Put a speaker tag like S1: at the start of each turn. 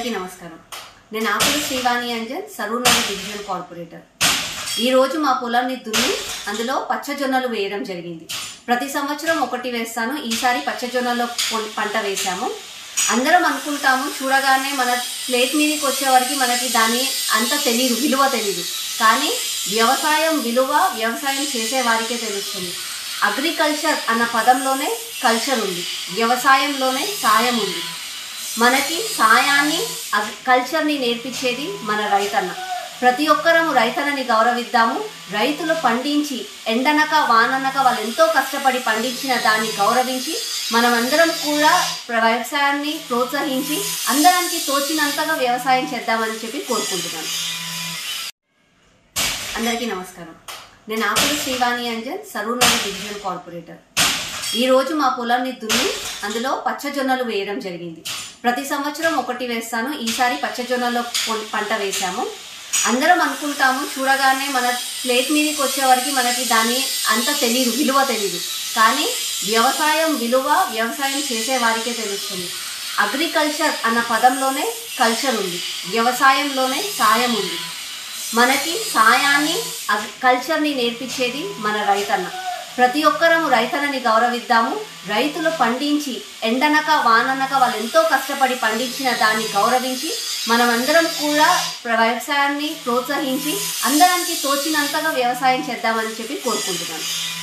S1: అందరికీ నమస్కారం నేను ఆకుల శ్రీవాణి అంజన్ సరూనగర్ డివిజన్ కార్పొరేటర్ ఈ రోజు మా పొలాన్ని దున్ని అందులో పచ్చజొన్నలు వేయడం జరిగింది ప్రతి సంవత్సరం ఒకటి వేస్తాను ఈసారి పచ్చజొన్నలో పొ- పంట వేశాము అందరం అనుకుంటాము చూడగానే మన ప్లేట్ మీదకి వచ్చేవరకు మనకి దాని అంత తెలియదు విలువ తెలియదు కానీ వ్యవసాయం విలువ వ్యవసాయం చేసే వారికే తెలుస్తుంది అగ్రికల్చర్ అన్న పదంలోనే కల్చర్ ఉంది వ్యవసాయంలోనే సాయం ఉంది మనకి సాయాన్ని అగ్- కల్చర్ని నేర్పించేది మన రైతన్న ప్రతి ఒక్కరము రైతన్నని గౌరవిద్దాము రైతులు పండించి ఎండనక వాననక వాళ్ళు ఎంతో కష్టపడి పండించిన దాన్ని గౌరవించి మనమందరం కూడా ప్ర- వ్యవసాయాన్ని ప్రోత్సహించి అందరానికి తోచినంతగా వ్యవసాయం చేద్దామని చెప్పి కోరుకుంటున్నాను అందరికీ నమస్కారం నేను ఆకుల శ్రీవాణి అంజన్ సరూనగర్ డివిజన్ కార్పొరేటర్ ఈ రోజు మా పొలాన్ని దున్ని అందులో పచ్చజొన్నలు వేయడం జరిగింది ప్రతి సంవత్సరం ఒకటి వేస్తాను ఈసారి పచ్చజొన్నలో పొ- పంట వేశాము అందరం అనుకుంటాము చూడగానే మన ప్లేట్ మీదకి వచ్చేవరకు మనకి దాని అంత తెలియదు విలువ తెలియదు కానీ వ్యవసాయం విలువ వ్యవసాయం చేసే వారికే తెలుస్తుంది అగ్రికల్చర్ అన్న పదంలోనే కల్చర్ ఉంది వ్యవసాయంలోనే సాయం ఉంది మనకి సాయాన్ని అగ్- కల్చర్ని నేర్పించేది మన రైతన్న ప్రతి ఒక్కరము రైతన్నని గౌరవిద్దాము రైతులు పండించి ఎండనక వాననక వాళ్ళు ఎంతో కష్టపడి పండించిన దాన్ని గౌరవించి మనమందరం కూడా ప్ర- వ్యవసాయాన్ని ప్రోత్సహించి అందరానికి తోచినంతగా వ్యవసాయం చేద్దామని చెప్పి కోరుకుంటున్నాను